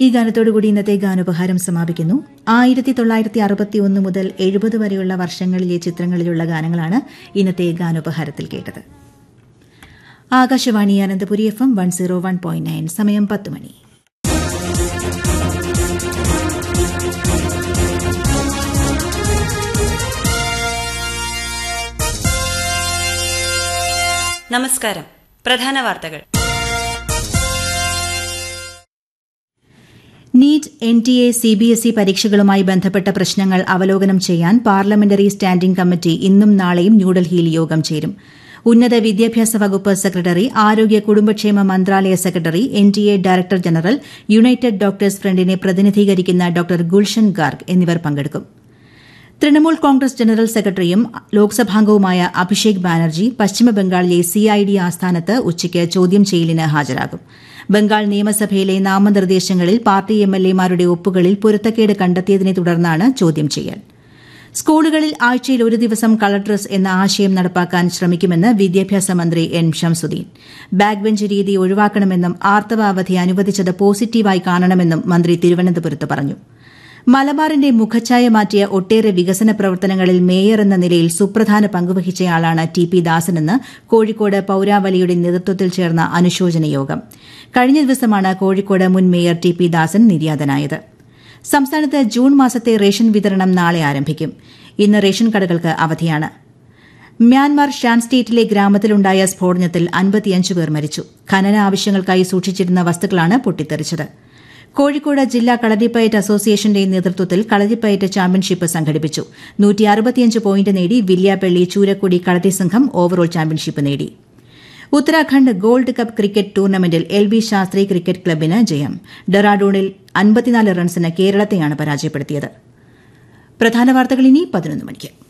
ഈ ഗാനത്തോടുകൂടി ഇന്നത്തെ ഗാനോപഹാരം സമാപിക്കുന്നു ആയിരത്തി തൊള്ളായിരത്തി അറുപത്തി ഒന്ന് മുതൽ എഴുപത് വരെയുള്ള വർഷങ്ങളിലെ ചിത്രങ്ങളിലുള്ള ഗാനങ്ങളാണ് ഇന്നത്തെ ഗാനോപഹാരത്തിൽ കേട്ടത് Akashvani Ananthapuri F M one zero one point nine സമയം പത്ത് മണി നമസ്കാരം പ്രധാന വാർത്തകൾ NEET N T A C B S E പരീക്ഷകളുമായി ബന്ധപ്പെട്ട പ്രശ്നങ്ങൾ അവലോകനം ചെയ്യാൻ പാർലമെന്ററി സ്റ്റാൻഡിംഗ് കമ്മിറ്റി ഇന്നും നാളെയും ന്യൂഡൽഹിയിൽ യോഗം ചേരും ഉന്നത വിദ്യാഭ്യാസ വകുപ്പ് സെക്രട്ടറി ആരോഗ്യ കുടുംബക്ഷേമ മന്ത്രാലയ secretary N T A director general united doctors ഫ്രണ്ടിനെ പ്രതിനിധീകരിക്കുന്ന ഡോക്ടർ ഗുൽഷൻ ഗാർഗ് എന്നിവർ പങ്കെടുക്കും തൃണമൂൽ കോൺഗ്രസ് ജനറൽ സെക്രട്ടറിയും ലോക്സഭാംഗവുമായ അഭിഷേക് ബാനർജി പശ്ചിമബംഗാളിലെ സിഐഡി ആസ്ഥാനത്ത് ഉച്ചയ്ക്ക് ചോദ്യം ചെയ്യലിന് ഹാജരാകും ബംഗാൾ നിയമസഭയിലെ നാമനിർദ്ദേശങ്ങളിൽ പാർട്ടി എംഎൽഎമാരുടെ ഒപ്പുകളിൽ പൊരുത്തക്കേട് കണ്ടെത്തിയതിനെ തുടർന്നാണ് ചോദ്യം ചെയ്യൽ സ്കൂളുകളിൽ ആഴ്ചയിൽ ഒരു ദിവസം കളർ ഡ്രസ് എന്ന ആശയം നടപ്പാക്കാൻ ശ്രമിക്കുമെന്ന് വിദ്യാഭ്യാസ മന്ത്രി എൻ ഷംസുദ്ദീൻ ബാക്ക് ബെഞ്ച് രീതി ഒഴിവാക്കണമെന്നും ആർത്തവ അവധി അനുവദിച്ചത് പോസിറ്റീവായി കാണണമെന്നും മന്ത്രി തിരുവനന്തപുരത്ത് പറഞ്ഞു മലബാറിന്റെ മുഖച്ഛായ മാറ്റിയ ഒട്ടേറെ വികസന പ്രവർത്തനങ്ങളിൽ മേയർ എന്ന നിലയിൽ സുപ്രധാന പങ്കുവഹിച്ചയാളാണ് ടി പി ദാസനെന്ന് കോഴിക്കോട് പൌരാവലിയുടെ നേതൃത്വത്തിൽ ചേർന്ന അനുശോചന യോഗം കഴിഞ്ഞ ദിവസമാണ് കോഴിക്കോട് മുൻ മേയർ ടി പി ദാസൻ നിര്യാതനായത് സംസ്ഥാനത്ത് ജൂൺ മാസത്തെ റേഷൻ വിതരണം നാളെ ആരംഭിക്കും ഇന്ന് റേഷൻ കടകൾക്ക് അവധിയാണ് മ്യാൻമാർ ഷാൻ സ്റ്റേറ്റിലെ ഗ്രാമത്തിലുണ്ടായ സ്ഫോടനത്തിൽ അൻപത്തിയഞ്ച് പേർ മരിച്ചു ഖനന ആവശ്യങ്ങൾക്കായി സൂക്ഷിച്ചിരുന്ന വസ്തുക്കളാണ് പൊട്ടിത്തെറിച്ചത് കോഴിക്കോട് ജില്ലാ കളരിപ്പയറ്റ് അസോസിയേഷന്റെ നേതൃത്വത്തിൽ കളരിപ്പയറ്റ് ചാമ്പ്യൻഷിപ്പ് സംഘടിപ്പിച്ചു നൂറ്റി അറുപത്തിയഞ്ച് പോയിന്റ് നേടി വില്യാപ്പള്ളി ചൂരക്കൊടി കളരി സംഘം ഓവറോൾ ചാമ്പ്യൻഷിപ്പ് നേടി ഉത്തരാഖണ്ഡ് ഗോൾഡ് കപ്പ് ക്രിക്കറ്റ് ടൂർണമെന്റിൽ എൽ ബി ശാസ്ത്രി ക്രിക്കറ്റ് ക്ലബിന് ജയം ഡെറാഡൂണിൽ അൻപത്തിനാല് റൺസിന് കേരളത്തെയാണ് പരാജയപ്പെടുത്തിയത് പ്രധാന വാർത്തകൾ ഇനി പതിനൊന്ന് മണിക്ക്